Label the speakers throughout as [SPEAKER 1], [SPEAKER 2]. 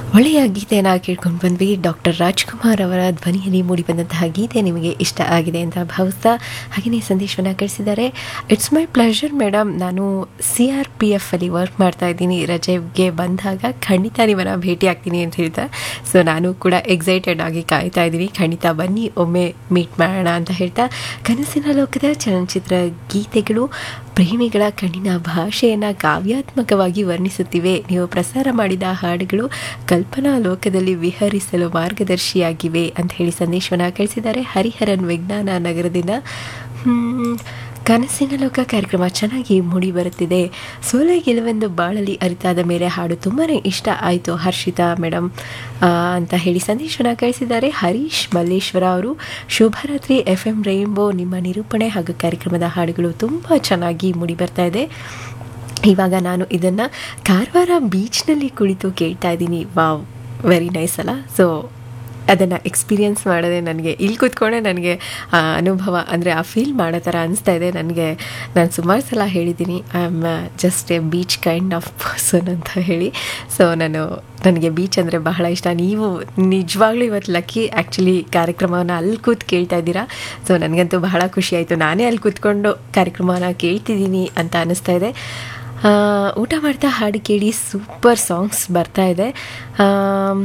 [SPEAKER 1] ಒಳ್ಳೆಯ ಗೀತೆಯನ್ನು ಕೇಳ್ಕೊಂಡು ಬಂದ್ವಿ ಡಾಕ್ಟರ್ ರಾಜ್ಕುಮಾರ್ ಅವರ ಧ್ವನಿಯಲ್ಲಿ ಮೂಡಿಬಂದಂತಹ ಗೀತೆ ನಿಮಗೆ ಇಷ್ಟ ಆಗಿದೆ ಅಂತ ಭಾವಿಸ್ತಾ ಹಾಗೆಯೇ ಸಂದೇಶವನ್ನು ಕಳಿಸಿದ್ದಾರೆ ಇಟ್ಸ್ ಮೈ ಪ್ಲೆಷರ್ ಮೇಡಮ್ ನಾನು ಸಿ ಆರ್ ಪಿ ಎಫ್ ಅಲ್ಲಿ ವರ್ಕ್ ಮಾಡ್ತಾ ಇದ್ದೀನಿ ರಜೆಗೆ ಬಂದಾಗ ಖಂಡಿತ ನಿಮ್ಮನ್ನು ಭೇಟಿ ಆಗ್ತೀನಿ ಅಂತ ಹೇಳ್ತಾ ಸೊ ನಾನು ಕೂಡ ಎಕ್ಸೈಟೆಡ್ ಆಗಿ ಕಾಯ್ತಾ ಇದ್ದೀನಿ ಖಂಡಿತ ಬನ್ನಿ ಒಮ್ಮೆ ಮೀಟ್ ಮಾಡೋಣ ಅಂತ ಹೇಳ್ತಾ ಕನಸಿನ ಲೋಕದ ಚಲನಚಿತ್ರ ಗೀತೆಗಳು ಪ್ರೇಮಿಗಳ ಕಣ್ಣಿನ ಭಾಷೆಯನ್ನು ಕಾವ್ಯಾತ್ಮಕವಾಗಿ ವರ್ಣಿಸುತ್ತಿವೆ ನೀವು ಪ್ರಸಾರ ಮಾಡಿದ ಹಾಡುಗಳು ಕಲ್ಪನಾ ಲೋಕದಲ್ಲಿ ವಿಹರಿಸಲು ಮಾರ್ಗದರ್ಶಿಯಾಗಿವೆ ಅಂತ ಹೇಳಿ ಸಂದೇಶವನ್ನು ಕಳಿಸಿದ್ದಾರೆ ಹರಿಹರನ್ ವಿಜ್ಞಾನ ನಗರದಿಂದ ಹ್ಮ್, ಕನಸಿನ ಲೋಕ ಕಾರ್ಯಕ್ರಮ ಚೆನ್ನಾಗಿ ಮೂಡಿ ಬರುತ್ತಿದೆ ಸೋಲೆ ಗೆಲುವೆಂದು ಬಾಳಲಿ ಅರಿತಾದ ಮೇಲೆ ಹಾಡು ತುಂಬಾ ಇಷ್ಟ ಆಯಿತು ಹರ್ಷಿತಾ ಮೇಡಮ್ ಅಂತ ಹೇಳಿ ಸಂದೇಶವನ್ನು ಕಳಿಸಿದ್ದಾರೆ ಹರೀಶ್ ಮಲ್ಲೇಶ್ವರ ಅವರು ಶುಭರಾತ್ರಿ ಎಫ್ ಎಂ ರೈನ್ಬೋ ನಿಮ್ಮ ನಿರೂಪಣೆ ಹಾಗೂ ಕಾರ್ಯಕ್ರಮದ ಹಾಡುಗಳು ತುಂಬ ಚೆನ್ನಾಗಿ ಮೂಡಿ ಬರ್ತಾ ಇದೆ ಇವಾಗ ನಾನು ಇದನ್ನು ಕಾರವಾರ ಬೀಚ್ನಲ್ಲಿ ಕುಳಿತು ಕೇಳ್ತಾ ಇದ್ದೀನಿ ವಾವ್ ವೆರಿ ನೈಸ್ ಅಲ್ಲ ಸೊ ಅದನ್ನು ಎಕ್ಸ್ಪೀರಿಯನ್ಸ್ ಮಾಡೋದೇ ನನಗೆ ಇಲ್ಲಿ ಕೂತ್ಕೊಂಡೆ ನನಗೆ ಆ ಅನುಭವ ಅಂದರೆ ಆ ಫೀಲ್ ಮಾಡೋ ಥರ ಅನಿಸ್ತಾ ಇದೆ ನನಗೆ ನಾನು ಸುಮಾರು ಸಲ ಹೇಳಿದ್ದೀನಿ I am just a beach kind of person ಅಂತ ಹೇಳಿ ಸೊ ನಾನು ನನಗೆ ಬೀಚ್ ಅಂದರೆ ಬಹಳ ಇಷ್ಟ ನೀವು ನಿಜವಾಗ್ಲೂ ಇವತ್ತು ಲಕ್ಕಿ ಆ್ಯಕ್ಚುಲಿ ಕಾರ್ಯಕ್ರಮವನ್ನು ಅಲ್ಲಿ ಕೂತ್ ಕೇಳ್ತಾ ಇದ್ದೀರಾ ಸೊ ನನಗಂತೂ ಬಹಳ ಖುಷಿ ಆಯಿತು ನಾನೇ ಅಲ್ಲಿ ಕೂತ್ಕೊಂಡು ಕಾರ್ಯಕ್ರಮನ ಕೇಳ್ತಿದ್ದೀನಿ ಅಂತ ಅನ್ನಿಸ್ತಾ ಇದೆ ಆ, ಊಟ ಮಾಡ್ತಾ ಹಾಡು ಕೇಳಿ ಸೂಪರ್ ಸಾಂಗ್ಸ್ ಬರ್ತಾ ಇದೆ ಆಮ್,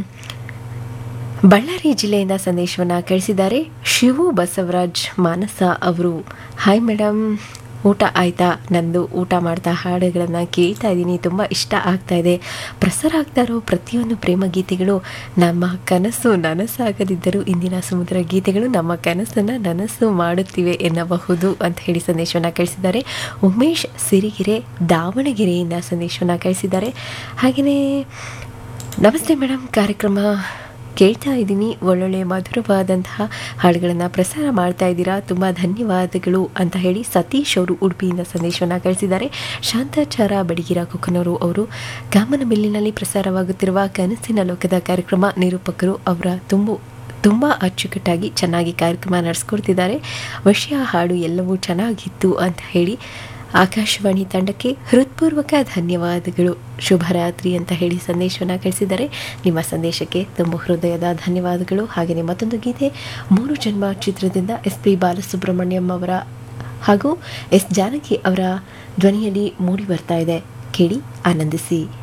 [SPEAKER 1] ಬಳ್ಳಾರಿ ಜಿಲ್ಲೆಯಿಂದ ಸಂದೇಶವನ್ನು ಕಳಿಸಿದ್ದಾರೆ ಶಿವು ಬಸವರಾಜ್ ಮಾನಸ ಅವರು ಹಾಯ್ ಮೇಡಮ್ ಊಟ ಆಯಿತಾ ನಂದು ಊಟ ಮಾಡ್ತಾ ಹಾಡುಗಳನ್ನು ಕೇಳ್ತಾ ಇದ್ದೀನಿ ತುಂಬ ಇಷ್ಟ ಆಗ್ತಾ ಇದೆ ಪ್ರಸಾರ ಆಗ್ತಾ ಇರೋ ಪ್ರತಿಯೊಂದು ಪ್ರೇಮ ಗೀತೆಗಳು ನಮ್ಮ ಕನಸು ನನಸಾಗದಿದ್ದರೂ ಇಂದಿನ ಸಮುದ್ರ ಗೀತೆಗಳು ನಮ್ಮ ಕನಸನ್ನು ನನಸು ಮಾಡುತ್ತಿವೆ ಎನ್ನಬಹುದು ಅಂತ ಹೇಳಿ ಸಂದೇಶವನ್ನು ಕಳಿಸಿದ್ದಾರೆ ಉಮೇಶ್ ಸಿರಿಗೆರೆ ದಾವಣಗೆರೆಯಿಂದ ಸಂದೇಶವನ್ನು ಕಳಿಸಿದ್ದಾರೆ ಹಾಗೆಯೇ ನಮಸ್ತೆ ಮೇಡಮ್ ಕಾರ್ಯಕ್ರಮ ಕೇಳ್ತಾ ಇದ್ದೀನಿ ಒಳ್ಳೊಳ್ಳೆ ಮಧುರವಾದಂತಹ ಹಾಡುಗಳನ್ನು ಪ್ರಸಾರ ಮಾಡ್ತಾ ಇದ್ದೀರಾ ತುಂಬ ಧನ್ಯವಾದಗಳು ಅಂತ ಹೇಳಿ ಸತೀಶ್ ಅವರು ಉಡುಪಿಯಿಂದ ಸಂದೇಶವನ್ನು ಕಳಿಸಿದ್ದಾರೆ ಶಾಂತಾಚಾರ ಬಡಿಗಿರ ಕುಕ್ಕನೂರು ಅವರು ಕಾಮನ ಮಿಲ್ಲಿನಲ್ಲಿ ಪ್ರಸಾರವಾಗುತ್ತಿರುವ ಕನಸಿನ ಲೋಕದ ಕಾರ್ಯಕ್ರಮ ನಿರೂಪಕರು ಅವರ ತುಂಬು ತುಂಬ ಅಚ್ಚುಕಟ್ಟಾಗಿ ಚೆನ್ನಾಗಿ ಕಾರ್ಯಕ್ರಮ ನಡೆಸ್ಕೊಡ್ತಿದ್ದಾರೆ ವಿಷಯ ಹಾಡು ಎಲ್ಲವೂ ಚೆನ್ನಾಗಿತ್ತು ಅಂತ ಹೇಳಿ ಆಕಾಶವಾಣಿ ತಂಡಕ್ಕೆ ಹೃತ್ಪೂರ್ವಕ ಧನ್ಯವಾದಗಳು ಶುಭರಾತ್ರಿ ಅಂತ ಹೇಳಿ ಸಂದೇಶವನ್ನು ಕಳಿಸಿದ್ದಾರೆ ನಿಮ್ಮ ಸಂದೇಶಕ್ಕೆ ತುಂಬ ಹೃದಯದ ಧನ್ಯವಾದಗಳು ಹಾಗೆಯೇ ಮತ್ತೊಂದು ಗೀತೆ ಮೂರು ಜನ್ಮ ಚಿತ್ರದಿಂದ ಎಸ್ ಪಿ ಬಾಲಸುಬ್ರಹ್ಮಣ್ಯಂ ಅವರ ಹಾಗೂ ಎಸ್ ಜಾನಕಿ ಅವರ ಧ್ವನಿಯಲ್ಲಿ ಮೂಡಿ ಬರ್ತಾ ಇದೆ ಕೇಳಿ ಆನಂದಿಸಿ